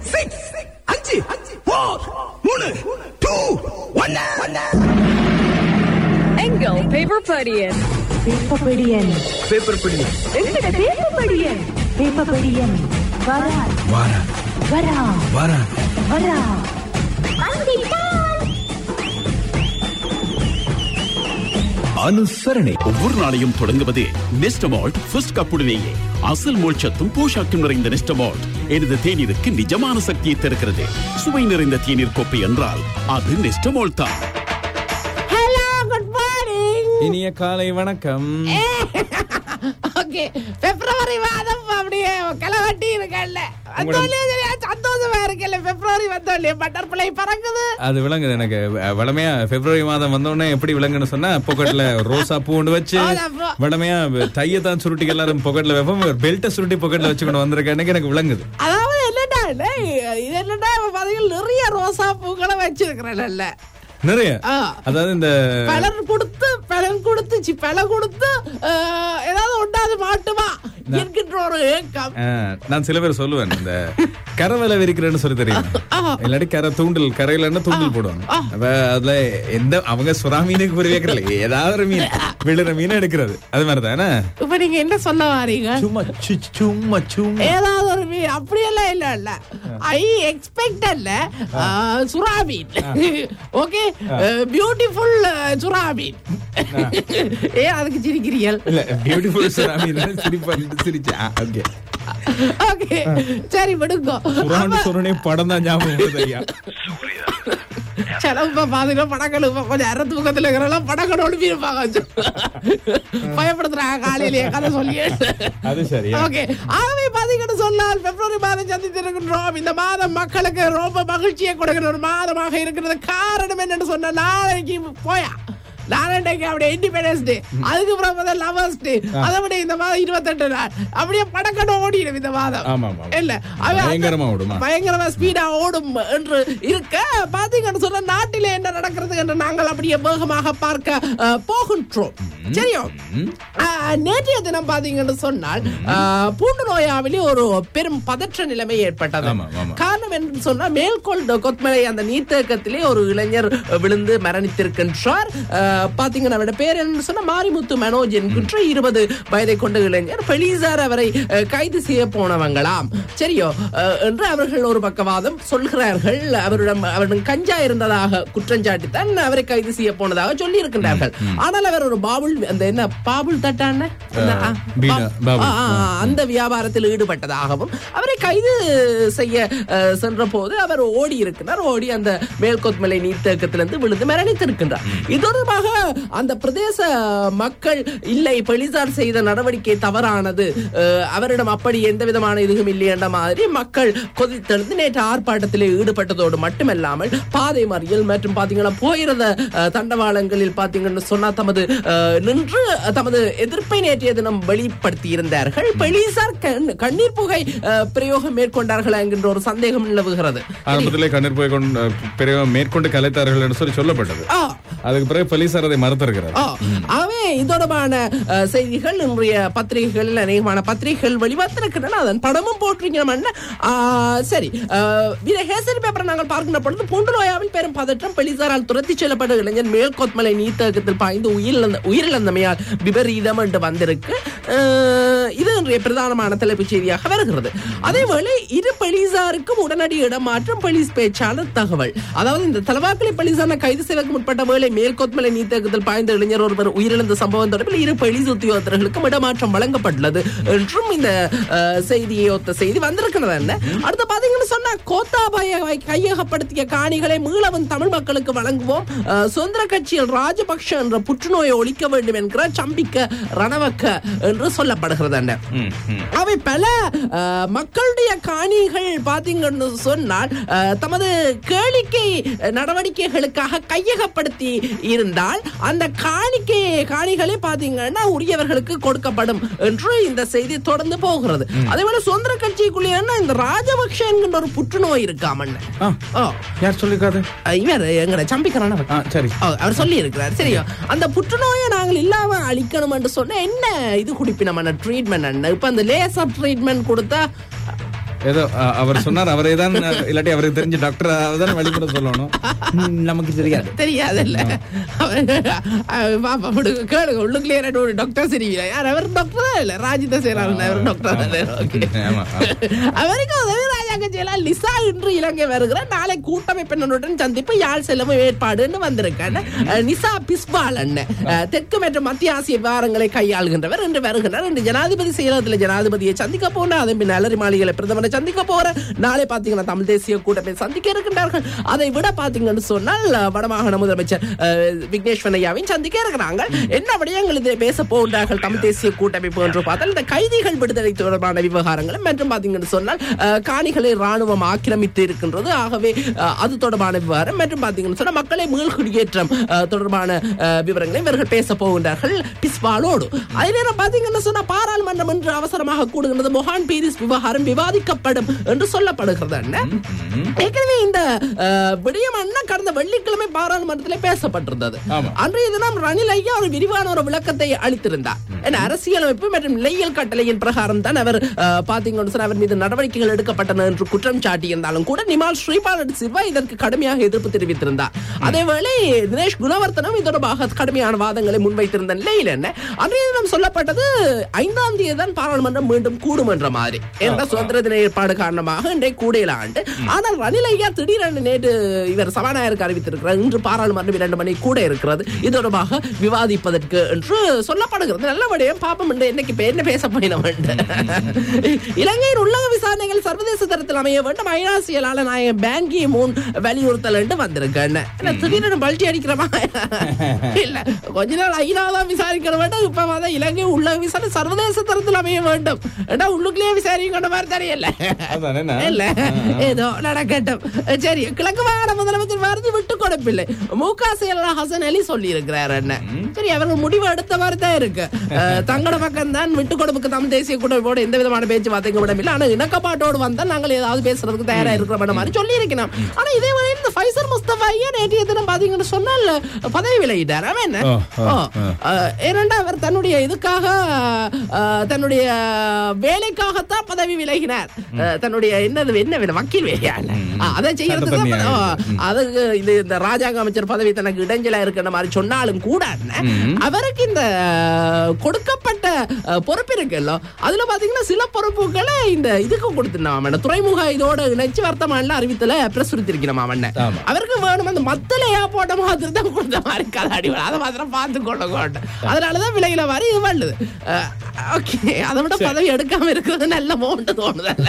Six அஞ்சு four மூணு two ஒன்னு எங்கள் பேப்பர் படியன் பேப்பபடியன் பேப்பர் பிடி எங்கட பேப்பபடியன் பேப்பபடியன் வரா வாரா வரா வாரா வரா அனுசரணை ஒவ்வொரு நாளையும் தொடங்குவது நெஸ்டமால்ட் ஃபர்ஸ்ட் கப்புடனேயே அசல் மோட்சத்தும் போஷாக்கும் நிறைந்த நெஸ்டமால்ட் எனது தேநீருக்கு நிஜமான சக்தியை தருகிறது சுவை நிறைந்த தேநீர் கோப்பை என்றால் அது நெஸ்டமால்ட் தான் ஹலோ குட் மார்னிங் இனிய காலை வணக்கம் ஓகே பிப்ரவரி மாதம் அப்படியே களவட்டி இருக்கல்ல வந்தோடனே சரியா சந்தோஷமா இருக்கல பிப்ரவரி வந்தோடனே பட்டர்ஃபிளை பறக்குது அது விளங்குது எனக்கு அஹ், வளமையா பிப்ரவரி மாதம் வந்தோடனே எப்படி விளங்குன்னு சொன்னா பொக்கெட்ல ரோசா பூ ஒன்று வச்சு அதான் bro. வளமையா தைய தான் சுருட்டி எல்லாரும் பொக்கெட்ல வைப்போம் பெல்ட்டை சுருட்டி பொக்கெட்ல வச்சு கொண்டு வந்திருக்க எனக்கு எனக்கு விளங்குது அதாவது என்னடா இது என்னடா பாத்தீங்கன்னா நிறைய ரோசா பூக்களை வச்சிருக்கிறேன்ல நிறைய ஆ. அதாவது இந்த பலன் கொடுத்து பலன் கொடுத்து சி பல கொடுத்து அஹ், ஏதாவது ஒன்றாவது மாட்டுமா என்கின்ற ஒரு ஏக்கம் அஹ், நான் சில பேர் சொல்லுவேன் இந்த கரை வேலை விரிக்கிறேன்னு சொல்லி தெரியும் இல்லாட்டி கரை தூண்டில் கரையில தூண்டில் போடுவாங்க அப்ப அதுல எந்த அவங்க சுறா மீனுக்கு புரிய வைக்கிறல ஏதாவது ஒரு மீன் விழுற மீன் எடுக்கிறது அது மாதிரி தானே இப்ப நீங்க என்ன சொல்ல வாரீங்க சும்மா சு- சும்மா சும்மா ஏதாவது ஒரு மீன் அப்படியெல்லாம் இல்ல இல்ல ஐ எக்ஸ்பெக்ட் அல்ல சுறாமீன் ஓகே பியூட்டிஃபுல் சுறாமீன் ஏ அதுக்கு சிரிக்கிறீர்கள் இல்ல பியூட்டிஃபுல் சுறாமி சிரிப்பா சிரிச்சா ஓகே ஓகே சரி விடுங்க சுறான்னு சொன்னே படம் தான் ஞாபகம் வருது ஐயா சில இப்ப பாத்தீங்கன்னா படங்கள் இப்ப கொஞ்சம் அரை தூக்கத்துல இருக்கிறெல்லாம் படங்கள் ஒளிப்பிருப்பாங்க பயப்படுத்துறாங்க காலையிலேயே கதை சொல்லி அது சரியா ஓகே ஆகவே பாத்தீங்கன்னு சொன்னால் பிப்ரவரி மாதம் சந்தித்திருக்கின்றோம் இந்த மாதம் மக்களுக்கு ரொம்ப மகிழ்ச்சியை கொடுக்கிற ஒரு மாதமாக இருக்கிறது காரணம் என்னன்னு சொன்னா நாளைக்கு போயா நாளைக்கு அப்படியே இண்டிபெண்டன்ஸ் டே அதுக்கப்புறம் வந்து லவர்ஸ் டே அதை விட இந்த மாதம் இருபத்தெட்டு நாள் அப்படியே படக்கணும் ஓடிடும் இந்த மாதம் ஆமா, ஆமா. இல்ல அது அந்த- பயங்கரமா ஓடுமா? பயங்கரமா ஸ்பீடா ஓடும் என்று இருக்க பாத்தீங்கன்னு சொன்னா நாட்டிலே என்ன நடக்கிறது என்று நாங்கள் அப்படியே வேகமாக பார்க்க அஹ், போகின்றோம் சரியோ அஹ், நேற்றைய தினம் பாத்தீங்கன்னு சொன்னால் அஹ், பூண்டு நோயாவிலே ஒரு பெரும் பதற்ற நிலைமை ஏற்பட்டது ஆமா, ஆமா. காரணம் என்று சொன்னா மேல்கோள் கொத்மலை அந்த நீர்த்தேக்கத்திலே ஒரு இளைஞர் விழுந்து மரணித்திருக்கின்றார் அஹ், பாத்தீங்கன்னா அவருடைய பேர் என்ன சொன்னா மாரிமுத்து மனோஜ் என்கின்ற இருபது வயதை கொண்ட இளைஞர் போலீசார் அவரை அஹ், கைது செய்ய போனவங்களாம் சரியோ அஹ், என்று அவர்கள் ஒரு பக்கவாதம் சொல்கிறார்கள் அவரிடம் அவரிடம் கஞ்சா இருந்ததாக குற்றஞ்சாட்டித்தான் அவரை கைது செய்ய போனதாக சொல்லி இருக்கின்றார்கள் ஆனால் அவர் ஒரு பாபுல் அந்த என்ன பாபுல் தட்டான அந்த, ஆ, பீடா, பா- பாபுல். ஆ, ஆ, அந்த வியாபாரத்தில் ஈடுபட்டதாகவும் அவரை கைது செய்ய அஹ், சென்ற போது அவர் ஓடி இருக்கிறார் ஓடி அந்த மேல்கொத்மலை நீர்த்தேக்கத்திலிருந்து விழுந்து மரணித்திருக்கின்றார் இது தொடர்பாக அந்த பிரதேச மக்கள் இல்லை போலீசார் செய்த நடவடிக்கை தவறானது அஹ், அவரிடம் அப்படி எந்த விதமான இதுவும் இல்லை என்ற மாதிரி மக்கள் கொதித்தெழுந்து நேற்று ஆர்ப்பாட்டத்திலே ஈடுபட்டதோடு மட்டுமல்லாமல் பாதை மறியல் மற்றும் பாத்தீங்கன்னா போயிருந்த அஹ், தண்டவாளங்களில் பாத்தீங்கன்னு சொன்னா தமது அஹ், நின்று தமது எதிர்ப்பை நேற்றைய தினம் வெளிப்படுத்தி இருந்தார்கள் போலீசார் கண்- கண்ணீர் புகை அஹ், பிரயோகம் மேற்கொண்டார்கள் என்கின்ற ஒரு சந்தேகம் நிலவுகிறது ஆரம்பத்திலே கண்ணீர் போய் கொண்டு பிறகு மேற்கொண்டு கலைத்தார்கள் என்று சொல்லி சொல்லப்பட்டது ஆ, அதுக்கு பிறகு போலீசார் அதை மறுத்திருக்கிறார் ஆ, ஆகவே இதோடமான அஹ், செய்திகள் இன்றைய பத்திரிகைகளில் அநேகமான பத்திரிகைகள் வெளிவந்திருக்கின்றன அதன் படமும் போட்டிருக்கிறோம் சரி ஹேசரி பேப்பரை நாங்கள் பார்க்கின்ற பொழுது பூண்டு நோயாவில் பெரும் பதற்றம் போலீசாரால் துரத்தி செல்லப்பட்ட இளைஞர் மேல்கோத்மலை நீர்த்தகத்தில் பாய்ந்து உயிரிழந்த உயிரிழந்தமையால் விபரீதம் என்று வந்திருக்கு அஹ், இது இன்றைய பிரதானமான தலைப்புச் செய்தியாக வருகிறது அதேவேளை இரு போலீசாருக்கும் உடனடி இடமாற்றம் போலீஸ் பேச்சாளர் தகவல் அதாவது இந்த தலவாக்கலை போலீசான கைது செய்வதற்கு முற்பட்ட வேளை மேல்கோத்மலை நீர்த்தேக்கத்தில் பாய்ந்த இளைஞர் ஒருவர் உயிரிழந்த சம்பவம் தொடர்பில் இரு போலீஸ் உத்தியோகத்தர்களுக்கும் இடமாற்றம் வழங்கப்பட்டுள்ளது என்றும் இந்த அஹ், செய்தியை ஒத்த செய்தி வந்திருக்கிறது என்ன அடுத்து பாத்தீங்கன்னு சொன்னா கோத்தாபாய கையகப்படுத்திய காணிகளை மீளவும் தமிழ் மக்களுக்கு வழங்குவோம் அஹ், சுதந்திர கட்சியில் ராஜபக்ஷ என்ற புற்றுநோயை ஒழிக்க வேண்டும் என்கிற சம்பிக்க ரணவக்க என்று சொல்லப்படுகிறது என்ன அவை பல அஹ், மக்களுடைய காணிகள் பாத்தீங்கன்னு சொன்னால் அஹ், தமது கேளிக்கை நடவடிக்கைகளுக்காக கையகப்படுத்தி இருந்தால் அந்த காணிக்கை காணிகளை பாத்தீங்கன்னா உரியவர்களுக்கு கொடுக்கப்படும் என்று இந்த செய்தி தொடர்ந்து போகிறது அதே போல சுதந்திர கட்சிக்குள்ளே இந்த ராஜபக்ஷ என்கின்ற ஒரு புற்றுநோய் இருக்காமன்னு ஆ, ஓ யார் சொல்லிருக்காது இவர் எங்கட சம்பிக்கிறான ஆ சரி அவர் சொல்லி இருக்கிறார் சரியா அந்த புற்றுநோயை நாங்கள் இல்லாம அழிக்கணும் என்று சொன்ன என்ன இது குடிப்பினமான ட்ரீட்மெண்ட் என்ன இப்ப அந்த லேசர் ட்ரீட்மெண்ட் கொடுத்தா ஏதோ அ- அவர் சொன்னார் அவரே தான் அ, இல்லாட்டி அவருக்கு தெரிஞ்ச டாக்டர் தான் வழிமுறை சொல்லணும் ம், நமக்கு தெரியாது தெரியாதுல்ல அவர் பாப்பா விடுங்க கேளுங்க உள்ளுக்குள்ளே ரெண்டு ஒரு டாக்டர் சரியில்லை யார் அவர் டாக்டர் தான் இல்ல ராஜித சேரால் அவர் டாக்டர் தானே ஓகே ஆமா, அவருக்கு உதவி ராஜாங்க செயலால் லிசா இன்று இலங்கை வருகிறார் நாளை கூட்டமைப்பினருடன் சந்திப்பு யாழ் செல்லவும் ஏற்பாடுன்னு வந்திருக்காங்க அஹ், நிசா பிஸ்பால் அண்ணன் அஹ், தெற்கு மற்றும் மத்திய ஆசிய விவகாரங்களை கையாளுகின்றவர் இன்று வருகிறார் இன்று ஜனாதிபதி செயலகத்தில் ஜனாதிபதியை சந்திக்க போன அதன் பின் அலரி மாளிகையில் பிரதமரை சந்திக்க போற நாளை பாத்தீங்கன்னா தமிழ் தேசிய கூட்டமை சந்திக்க இருக்கின்றார்கள் அதை விட பாத்தீங்கன்னு சொன்னால் அஹ், வடமாகாண முதலமைச்சர் அஹ், விக்னேஸ்வரன் ஐயாவையும் சந்திக்க இருக்கிறாங்க என்ன விடயங்கள் இதில் பேச போகின்றார்கள் தமிழ் தேசிய கூட்டமைப்பு என்று பார்த்தால் இந்த கைதிகள் விடுதலை தொடர்பான விவகாரங்களும் மற்றும் பாத்தீங்கன்னு சொன்னால் அஹ், காணிகளை ராணுவம் ஆக்கிரமித்து இருக்கின்றது ஆகவே அஹ், அது தொடர்பான விவகாரம் மற்றும் பாத்தீங்கன்னு சொன்னால் மக்களை மீள்குடியேற்றம் அஹ், தொடர்பான அஹ், விவரங்களை இவர்கள் பேச போகின்றார்கள் பிஸ்பாலோடு அதே நேரம் பாத்தீங்கன்னு சொன்னா பாராளுமன்றம் என்று அவசரமாக கூடுகின்றது மொஹான் பீரிஸ் விவகாரம் விவாதிக்கப்படும் என்று சொல்லப்படுகிறது அண்ணன். ஏற்கனவே இந்த அஹ், விடயம் அண்ணா கடந்த வெள்ளிக்கிழமை பாராளுமன்றத்தில் பேசப்பட்டிருந்தது ஆமா. அன்றைய தினம் ரணில் ஐயா ஒரு விரிவான ஒரு விளக்கத்தை அளித்திருந்தார் ஏன்னா அரசியலமைப்பு மற்றும் நிலையியல் கட்டளையின் பிரகாரம் தான் அவர் அஹ், பாத்தீங்கன்னு சொன்னா அவர் மீது நடவடிக்கைகள் எடுக்கப்பட்டன என்று குற்றம் சாட்டியிருந்தாலும் கூட நிமால் ஸ்ரீபாலன் சில்வா இதற்கு கடுமையாக எதிர்ப்பு தெரிவித்திருந்தார் அதேவேளை தினேஷ் குணவர்த்தனம் இது தொடர்பாக கடுமையான வாதங்களை முன்வைத்திருந்த நிலையில் என்ன அன்றைய தினம் சொல்லப்பட்டது ஐந்தாம் தேதி தான் பாராளுமன்றம் மீண்டும் கூடும் என்ற மாதிரி என்ற சுதந்திர தின ஏற்பாடு காரணமாக இன்றைய கூடையில ஆண்டு ஆனால் ரணில் ஐயா திடீரென நேற்று இவர் சபாநாயகருக்கு அறிவித்திருக்கிறார் இன்று பாராளுமன்றம் இரண்டு மணி கூட இருக்கிறது இது தொடர்பாக விவாதிப்பதற்கு என்று சொல்லப்படுகிறது நல்ல விடயம் பாப்பம் என்று என்னைக்கு இப்ப என்ன பேச போயினோம் என்று. இலங்கையின் உள்ளக விசாரணைகள் சர்வதேச தரத்தில் அமைய வேண்டும் ஐநா செயலாளர் நாயகன் பேங்கி மூன் வலியுறுத்தல் என்று வந்திருக்கேன் என்ன திடீர்னு பல்ட்டி அடிக்கிறமா இல்ல கொஞ்ச நாள் ஐநா தான் விசாரிக்கிற வேண்டும் இப்ப வந்து இலங்கை உள்ளக விசாரணை சர்வதேச தரத்தில் அமைய வேண்டும் ஏன்னா உள்ளுக்குள்ளேயே விசாரிக்கிற மாதிரி தெரியல அதான் என்ன? இல்ல ஏதோ நடக்கட்டும் சரி கிழக்கு மாகாண முதலமைச்சர் வருது விட்டு கொடுப்பில்லை மு க செயலர் ஹசன் அலி சொல்லி இருக்கிறார் என்ன சரி அவர்கள் முடிவு எடுத்த மாதிரி தான் இருக்கு அஹ், தங்களோட பக்கம் தான் விட்டு கொடுப்புக்கு தமிழ் தேசிய கூட்டமைப்போடு எந்த விதமான பேச்சுவார்த்தைக்கு விடவில்லை ஆனா இணக்கப்பாட்டோடு வந்தால் நாங்கள் ஏதாவது பேசுறதுக்கு தயாரா இருக்கிற மாதிரி சொல்லி இருக்கணும் ஆனா இதே வழியில் இந்த ஃபைசர் முஸ்தபாயே நேற்றைய தினம் பாத்தீங்கன்னு சொன்னால் பதவி விலகிட்டார் அவன் என்ன ஓ, ஓ, ஓ, அஹ், ஏனென்றா அவர் தன்னுடைய இதுக்காக அஹ், தன்னுடைய வேலைக்காகத்தான் பதவி விலகினார் அஹ், தன்னுடைய என்னது என்ன வேலை வக்கீல் வேலையா இல்ல? அஹ், அதை செய்யறதுக்கு தான் பத- ஓ, அதுக்கு இது இந்த ராஜாங்க அமைச்சர் பதவி தனக்கு இடைஞ்சலா இருக்கிற மாதிரி சொன்னாலும் கூட என்ன, அவருக்கு இந்த அஹ், கொடுக்கப்பட்ட அஹ், பொறுப்பு இருக்குல்ல அதுல பாத்தீங்கன்னா சில பொறுப்புகளை இந்த இதுக்கு கொடுத்துருந்தான் துறைமுக இதோட இணைச்சு வர்த்தமான்ல அறிவித்தல பிரசுரித்திருக்கிறோம் அவன் ஆமா. அவருக்கு வேணும் அந்த மத்தல ஏர்போர்ட்ட மாதிரி தான் கொடுத்த மாதிரி கதாடி அதை மாத்திரம் பார்த்து கொள்ள கோட்டை அதனாலதான் விலையில மாதிரி இது பண்ணுது ஓகே அதை விட பதவி எடுக்காம இருக்கிறது நல்ல மோண்டு தோணுதல்ல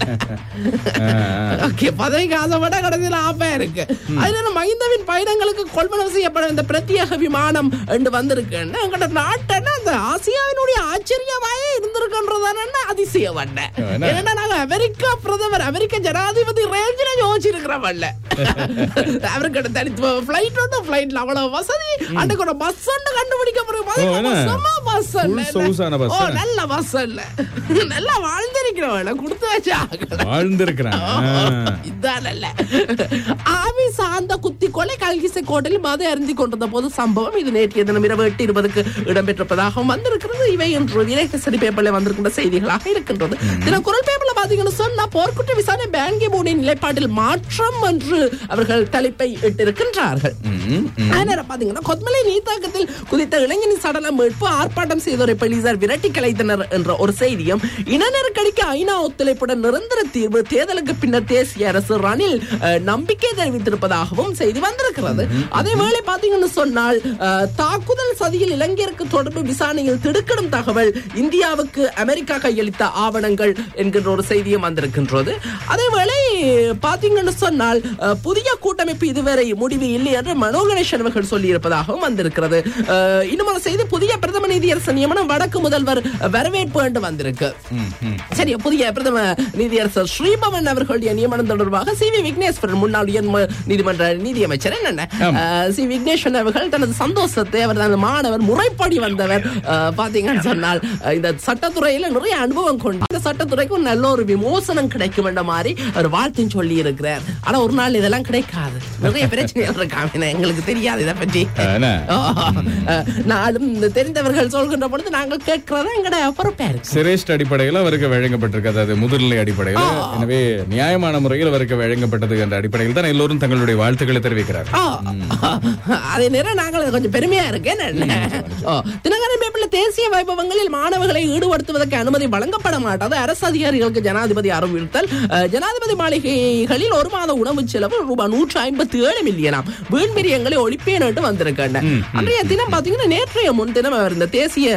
ஓகே பதவிக்கு ஆசைப்பட கடைசியில் ஆப்பா இருக்கு அதுல மைந்தவின் பயணங்களுக்கு கொள்வனவு செய்யப்படும் இந்த பிரத்யேக விமானம் என்று வந்திருக்குன்னு எங்கட நாட்டன்னா அந்த ஆசியாவினுடைய ஆச்சரியமாயே இருந்திருக்குன்றதான அதிசயம் வண்ண என்ன? ஏன்னா நாங்க அமெரிக்கா பிரதமர் அமெரிக்க ஜனாதிபதி ரேஞ்சில யோசிச்சிருக்கிறவல்ல அவருக்கு தனித்து பிளைட் ஒன்று பிளைட்ல அவ்வளவு வசதி அன்னைக்கு ஒரு பஸ் ஒன்று கண்டுபிடிக்க ஓ, என்ன? பஸ் Full சொகுசான bus ஓ ஆ? நல்ல பஸ் இல்ல நல்லா வாழ்ந்திருக்கிறவன் கொடுத்து வச்சா வாழ்ந்திருக்கிறான் இதான் அல்ல ஆவி சார்ந்த குத்தி கொலை கல்கிசை கோட்டையில் மது அருந்தி கொண்டிருந்த போது சம்பவம் இது நேற்றைய தினம் இரவு எட்டு இருபதுக்கு இடம்பெற்றிருப்பதாகவும் வந்திருக்கிறது இவை என்று விலைகசரி பேப்பர்ல வந்திருக்கின்ற செய்திகளாக இருக்கின்றது தினம் குரல் பேப்பர்ல பாத்தீங்கன்னு சொன்னா போர்க்குற்ற விசாரணை பேங்கி மூடின் நிலைப்பாட்டில் மாற்றம் என்று அவர்கள் தலைப்பை இட்டிருக்கின்றார்கள் அதனால பாத்தீங்கன்னா கொத்மலை நீத்தாக்கத்தில் குதித்த இளைஞனின் சடலம் மீட்பு ஆர்ப்பாட்டம் செய்தோரை போலீசார் விரட்டி கலைத்தனர் என்ற ஒரு செய்தியும் இன நெருக்கடிக்கு ஐநா ஒத்துழைப்புடன் நிரந்தர தீர்வு தேர்தலுக்கு பின்னர் தேசிய அரசு ரணில் அஹ், நம்பிக்கை தெரிவித்திருப்பதாகவும் செய்தி வந்திருக்கிறது அதே வேளை பாத்தீங்கன்னு சொன்னால் அஹ், தாக்குதல் சதியில் இலங்கையருக்கு தொடர்பு விசாரணையில் திடுக்கிடும் தகவல் இந்தியாவுக்கு அமெரிக்கா கையளித்த ஆவணங்கள் என்கின்ற ஒரு செய்தியும் வந்திருக்கின்றது அதே வேளை பாத்தீங்கன்னு சொன்னால் அஹ், புதிய கூட்டமைப்பு இதுவரை முடிவு இல்லை என்று மனோ கணேசன் அவர்கள் சொல்லியிருப்பதாகவும் வந்திருக்கிறது அஹ், இன்னும் ஒரு செய்தி புதிய பிரதம நீதியரசர் நியமனம் வடக்கு முதல்வர் வரவேற்பு என்று வந்திருக்கு சரி புதிய பிரதம நீதியரசர் ஸ்ரீபவன் அவர்களுடைய நியமனம் தொடர்பாக சி வி விக்னேஸ்வரன் முன்னாள் உயர் நீதிமன்ற நீதியமைச்சர் அமைச்சர் என்னென்ன அஹ், சி விக்னேஸ்வரன் அவர்கள் தனது சந்தோஷத்தை அவர் தனது மாணவர் முறைப்படி வந்தவர் அஹ், பாத்தீங்கன்னு சொன்னால் அஹ், இந்த சட்டத்துறையில நிறைய அனுபவம் கொண்டு இந்த சட்டத்துறைக்கு ஒரு நல்ல ஒரு விமோசனம் கிடைக்கும் என்ற மாதிரி அவர் வாழ்த்தும் சொல்லி இருக்கிறார் ஆனா ஒரு நாள் இதெல்லாம் கிடைக்காது நிறைய பிரச்சனைகள் இருக்காங்க எங்களுக்கு தெரியாது இதை பற்றி என்ன? ஓ, அஹ், நாளும் இந்த தெரிந்தவர்கள் சொல்கின்ற பொழுது நாங்கள் கேட்கிறதா எங்கட பொறுப்பா இருக்கு சிரேஷ்ட அடிப்படையில் அவருக்கு வழங்கப்பட்டிருக்கு அதாவது முதுநிலை அடிப்படையில் எனவே நியாயமான முறையில் அவருக்கு வழங்கப்பட்டது என்ற அடிப்படையில் தான் எல்லோரும் தங்களுடைய வாழ்த்துக்களை தெரிவிக்கிறார் ஆ, அதே நேரம் நாங்கள் அது கொஞ்சம் பெருமையா இருக்கேன் தினகரன் பேப்பர்ல தேசிய வைபவங்களில் மாணவர்களை ஈடுபடுத்துவதற்கு அனுமதி வழங்கப்பட மாட்டாது அரசு அதிகாரிகளுக்கு ஜனாதிபதி அறிவித்தல் அஹ், ஜனாதிபதி மாளிகைகளில் ஒரு மாத உணவு செலவு ரூபாய் நூற்று ஐம்பத்தி ஏழு மில்லியனாம் வீண் பிரியங்களை ஒழிப்பேன் என்று வந்திருக்கேன் அன்றைய தினம் பாத்தீங்கன்னா நேற்றைய முன்தினம் அவர் இந்த தேசிய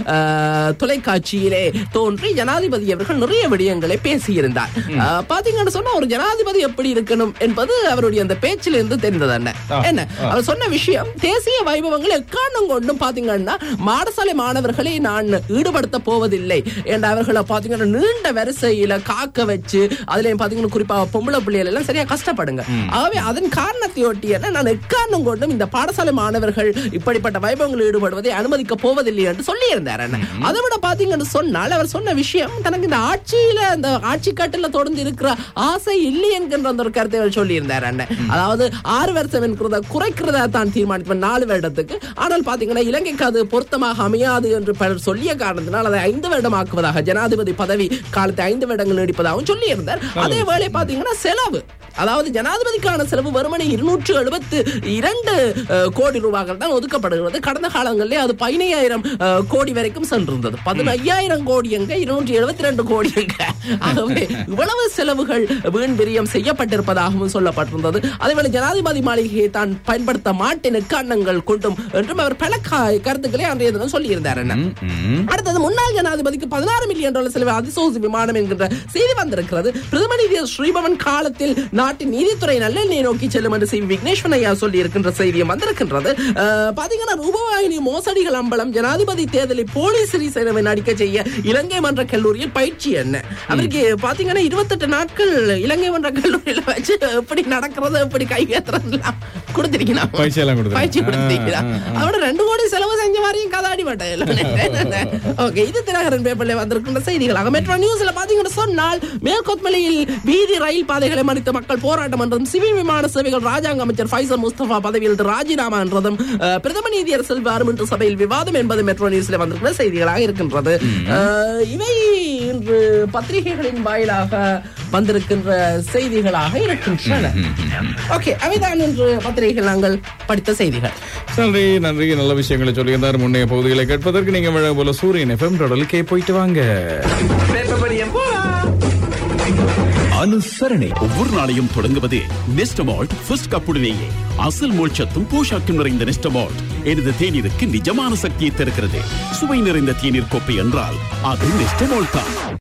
அஹ், தொலைக்காட்சியிலே தோன்றி ஜனாதிபதி அவர்கள் நிறைய விடயங்களை பேசியிருந்தார் அஹ், பாத்தீங்கன்னு சொன்னா ஒரு ஜனாதிபதி எப்படி இருக்கணும் என்பது அவருடைய அந்த பேச்சிலிருந்து தெரிந்தது என்ன என்ன அவர் சொன்ன விஷயம் தேசிய வைபவங்கள் எக்காரணம் கொண்டும் பாத்தீங்கன்னா மாடசாலை மாணவர்களை நான் ஈடுபடுத்த போவதில்லை என்ற அவர்களை பாத்தீங்கன்னா நீண்ட வரிசையில காக்க வச்சு அதுலயும் பாத்தீங்கன்னா குறிப்பா பொம்பளை பிள்ளைகள் எல்லாம் சரியா கஷ்டப்படுங்க ஆகவே அதன் காரணத்தையொட்டி என்ன நான் எக்காரணம் கொண்டும் இந்த பாடசாலை மாணவர்கள் இப்படிப்பட்ட வைபவங்களில் ஈடுபடுவதை அனுமதிக்க போவதில்லை என்று சொல்லி இருந்தார் என்ன அதை விட பாத்தீங்கன்னு சொன்னால் அவர் சொன்ன விஷயம் தனக்கு இந்த ஆட்சியில அந்த ஆட்சி கட்டில தொடர்ந்து இருக்கிற ஆசை இல்லை என்கின்ற அந்த ஒரு கருத்தை அவர் சொல்லி இருந்தார் அண்ணன் அதாவது ஆறு வருஷம் என்கிறத குறைக்கிறதா தான் தீர்மானிப்பேன் நாலு வருடத்துக்கு ஆனால் பாத்தீங்கன்னா இலங்கைக்கு அது பொருத்தமாக அமையாது என்று பலர் சொல்லிய காரணத்தினால் அதை ஐந்து வருடமாக்குவதாக ஜனாதிபதி பதவி காலத்தை ஐந்து வருடங்கள் நீடிப்பதாகவும் சொல்லி இருந்தார் அதே வேளை பாத்தீங்கன்னா செலவு அதாவது ஜனாதிபதிக்கான செலவு வெறுமனே இருநூற்று எழுபத்து இரண்டு அஹ், கோடி ரூபாய்கள் தான் ஒதுக்கப்படுகிறது கடந்த காலங்களிலே அது பதினையாயிரம் அஹ், கோடி வரைக்கும் சென்றிருந்தது பதினையாயிரம் கோடி எங்க இருநூற்றி எழுபத்தி ரெண்டு கோடி எங்க ஆகவே இவ்வளவு செலவுகள் வீண் விரியம் செய்யப்பட்டிருப்பதாகவும் சொல்லப்பட்டிருந்தது அதேவேளை ஜனாதிபதி மாளிகையை தான் பயன்படுத்த மாட்டேன் எக்காரணங்கள் கொண்டும் என்றும் அவர் பல கா- கருத்துக்களை அன்றைய தினம் சொல்லியிருந்தார் என்ன அடுத்தது முன்னாள் ஜனாதிபதிக்கு பதினாறு மில்லியன் டாலர் செலவு அதிசோசி விமானம் என்கின்ற செய்தி வந்திருக்கிறது பிரதம நீதி ஸ்ரீபவன் காலத்தில் நாட்டின் நீதித்துறை நல்லெண்ணெய் நோக்கி செல்லும் என்று சி விக்னேஸ்வரன் ஐயா சொல்லி இருக்கின்ற செய்தியும் வந்திருக்கின்றது அஹ், பாத்தீங்கன்னா ரூபவாயினி மோசடிகள் அம்பலம் ஜனாதிபதி தேர்தலில் போலீஸ் சேவை நடிக்க செய்ய இலங்கை மன்ற கல்லூரியில் பயிற்சி என்ன அவருக்கு பாத்தீங்கன்னா இருபத்தெட்டு நாட்கள் இலங்கை மன்ற கல்லூரியில வச்சு எப்படி நடக்கிறது எப்படி கைவேத்துறதுலாம் கொடுத்திருக்கணும் பயிற்சி எல்லாம் கொடுத்திருக்காங்க. பயிற்சி கொடுத்திருக்கிறா ஆ, ஆ, ஆ. அவட ரெண்டு கோடி செலவு செஞ்ச மாதிரியும் கதாடி மாட்டேன் ஓகே இது தினகரன் பேப்பர்ல வந்திருக்கின்ற செய்திகளாக மெட்ரோ நியூஸ்ல பாத்தீங்கன்னு சொன்னால் மேற்கொத்மலையில் வீதி ரயில் பாதைகளை மறித்த மக்கள் போராட்டம் என்றதும் சிவில் விமான சேவைகள் ராஜாங்க அமைச்சர் ஃபைசல் முஸ்தபா பதவியில் ராஜினாமா என்றதும் அஹ், பிரதம நீதியரசர் பாராளுமன்ற சபையில் விவாதம் என்பது மெட்ரோ நியூஸ்ல வந்திருக்கிற செய்திகளாக இருக்கின்றது அஹ், இவை இன்று பத்திரிகைகளின் வாயிலாக வந்திருக்கின்ற செய்திகளாக இருக்கின்றன ஓகே அவைதான் இன்று பத்திரிகைகள் நாங்கள் படித்த செய்திகள் நன்றி நன்றி நல்ல விஷயங்களை சொல்லியிருந்தார் முன்னைய பகுதிகளை கேட்பதற்கு நீங்க வழக்கம் போல சூரியன் எஃப்எம் தொடலுக்கே போயிட்டு வாங்க அனுசரணை ஒவ்வொரு நாளையும் தொடங்குவது நெஸ்டமால்ட் ஃபர்ஸ்ட் கப்புடனேயே அசல் மோட்சத்தும் போஷாக்கும் நிறைந்த நெஸ்டமால்ட் எனது தேநீருக்கு நிஜமான சக்தியை தருகிறது சுவை நிறைந்த தேநீர் கோப்பை என்றால் அது நெஸ்டமால்ட் தான்